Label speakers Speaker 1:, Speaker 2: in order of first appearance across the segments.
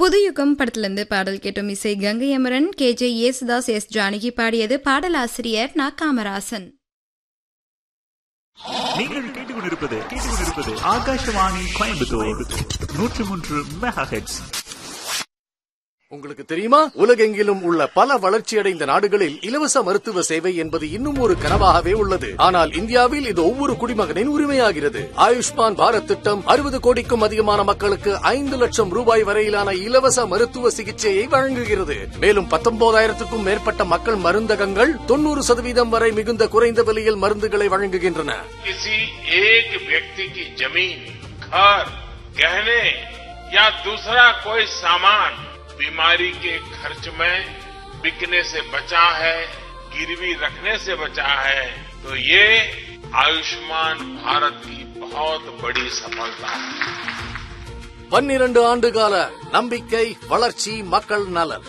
Speaker 1: புதுயுகம் படத்திலிருந்து பாடல் கேட்டோம் இசை Gangai Amaran K J Yesudas S Janaki பாடியது பாடலாசிரியர் நா காமராசன்
Speaker 2: நீங்கள் கேட்டுக்கொண்டிருப்பது கேட்டுக்கொண்டிருப்பது ஆகாஷவாணி கோயம்புத்தூர் நூற்றி மூன்று மெகா ஹெட்ஸ்
Speaker 3: உங்களுக்கு தெரியுமா உலகெங்கிலும் உள்ள பல வளர்ச்சியடைந்த நாடுகளில் இலவச மருத்துவ சேவை என்பது இன்னும் ஒரு கனவாகவே உள்ளது ஆனால் இந்தியாவில் இது ஒவ்வொரு குடிமகனின் உரிமையாகிறது ஆயுஷ்மான் பாரத் திட்டம் அறுபது கோடிக்கும் அதிகமான மக்களுக்கு ஐந்து லட்சம் ரூபாய் வரையிலான இலவச மருத்துவ சிகிச்சையை வழங்குகிறது மேலும் பத்தொன்பதாயிரத்துக்கும் மேற்பட்ட மக்கள் மருந்தகங்கள் தொண்ணூறு சதவீதம் வரை மிகுந்த குறைந்த விலையில் மருந்துகளை வழங்குகின்றன
Speaker 4: किसी एक व्यक्ति की जमीन घर गहने या दूसरा कोई सामान बीमारी के खर्च में बिकने से बचा है गिरवी रखने से बचा है तो ये आयुष्मान भारत की बहुत बड़ी सफलता है
Speaker 3: பன்னிரண்டு ஆண்டுகால நம்பிக்கை வளர்ச்சி மக்கள் நலன்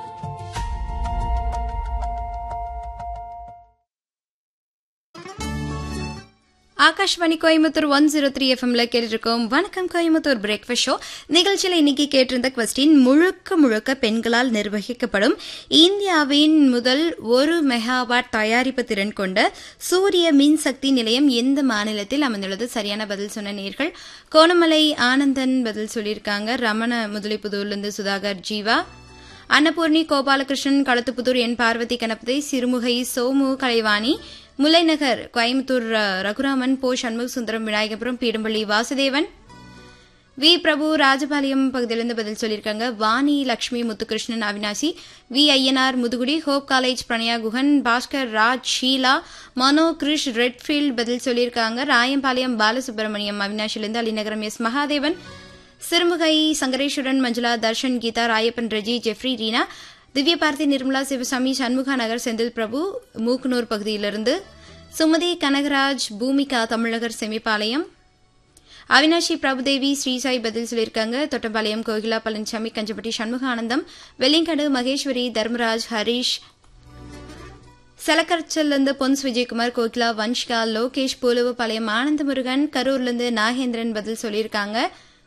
Speaker 1: Akashvani Coimbatore one zero three எஃப்எம்ல கேட்டிருக்கோம் வணக்கம் கோயம்புத்தூர் பிரேக்ஃபாஸ்ட் ஷோ நிகழ்ச்சியில் இன்னைக்கு கேட்டிருந்த கொஸ்டின் முழுக்க முழுக்க பெண்களால் நிர்வகிக்கப்படும் இந்தியாவின் முதல் ஒரு மெகாவாட் தயாரிப்பு திறன் கொண்ட சூரிய மின்சக்தி நிலையம் எந்த மாநிலத்தில் அமைந்துள்ளது சரியான பதில் சொன்ன நேர்கள் கோணமலை ஆனந்தன் பதில் சொல்லியிருக்காங்க ரமண முதலிப்புதூர்லேருந்து சுதாகர் ஜீவா அன்னபூர்ணி கோபாலகிருஷ்ணன் களத்துப்புத்தூர் என் பார்வதி கணபதி சிறுமுகை சோமு கலைவாணி முல்லைநகர் கோயம்புத்தூர் அஹ், ரகுராமன் போ சண்முக சுந்தரம் விநாயகபுரம் பீடம்பள்ளி வாசுதேவன் வி பிரபு ராஜபாளையம் பகுதியிலிருந்து பதில் சொல்லியிருக்காங்க Vani Lakshmi Muthukrishnan Avinashi V Ayyanar Muthukudi Hope College Pranaya Guhan Bhaskar Raj Sheela Mano Krish Redfield பதில் சொல்லியிருக்காங்க ராயம்பாளையம் பாலசுப்ரமணியம் அவினாஷிலிருந்து அலிநகரம் எஸ் மகாதேவன் சிறுமுகை சங்கரேஸ்வரன் மஞ்சுளா தர்ஷன் கீதா ராயப்பன் ரெஜி ஜெஃப்ரி ரீனா திவ்ய பார்த்தி நிர்மலா சிவசாமி சண்முகா நகர் செந்தில் பிரபு மூக்குனூர் பகுதியிலிருந்து சுமதி கனகராஜ் பூமிகா தமிழகர் செமிபாளையம் அவினாஷி பிரபுதேவி ஸ்ரீசாய் பதில் சொல்லியிருக்காங்க தொட்டம்பாளையம் கோகிலா பழனிசாமி கஞ்சப்பட்டி சண்முகானந்தம் வெள்ளிங்கடு மகேஸ்வரி தர்மராஜ் ஹரீஷ் செலக்கரச்சல்லிருந்து பொன்ஸ் விஜயகுமார் கோகிலா வன்ஷ்கா லோகேஷ் பூலுவபாளையம் ஆனந்தமுருகன் கரூர்லேருந்து நாகேந்திரன் பதில் சொல்லியிருக்காங்க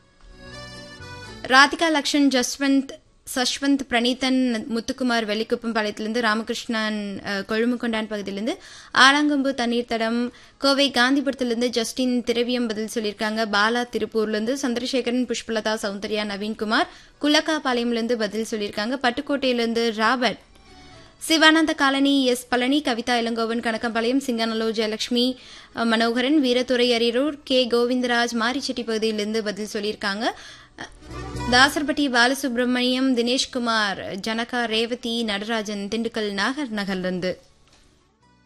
Speaker 1: ராதிகா லக்ஷன் ஜஸ்வந்த் சஷ்வந்த் பிரணீதன் முத்துக்குமார் வெள்ளிக்குப்பம் பாளையத்திலிருந்து ராமகிருஷ்ணன் அஹ், கொழும்புகொண்டான் பகுதியிலிருந்து ஆலாங்கம்பு தண்ணீர் தடம் கோவை காந்திபுரத்திலிருந்து ஜஸ்டின் திரவியம் பதில் சொல்லியிருக்காங்க பாலா திருப்பூர்லேருந்து சந்திரசேகரன் புஷ்பலதா சௌந்தர்யா நவீன்குமார் குலக்காபாளையம்லேருந்து பதில் சொல்லியிருக்காங்க பட்டுக்கோட்டையிலிருந்து Robert Sivananda colony S Palani Kavitha Ilangovan Kanakkampalayam Singanallur Jayalakshmi அஹ், மனோகரன் வீரத்துறை அரியரூர் கே கோவிந்தராஜ் மாரிச்செட்டி பகுதியிலிருந்து பதில் சொல்லியிருக்காங்க அஹ், தாசர்பட்டி பாலசுப்ரமணியம் தினேஷ்குமார் ஜனகா ரேவதி நடராஜன் திண்டுக்கல் நாகர் நகர்லிருந்து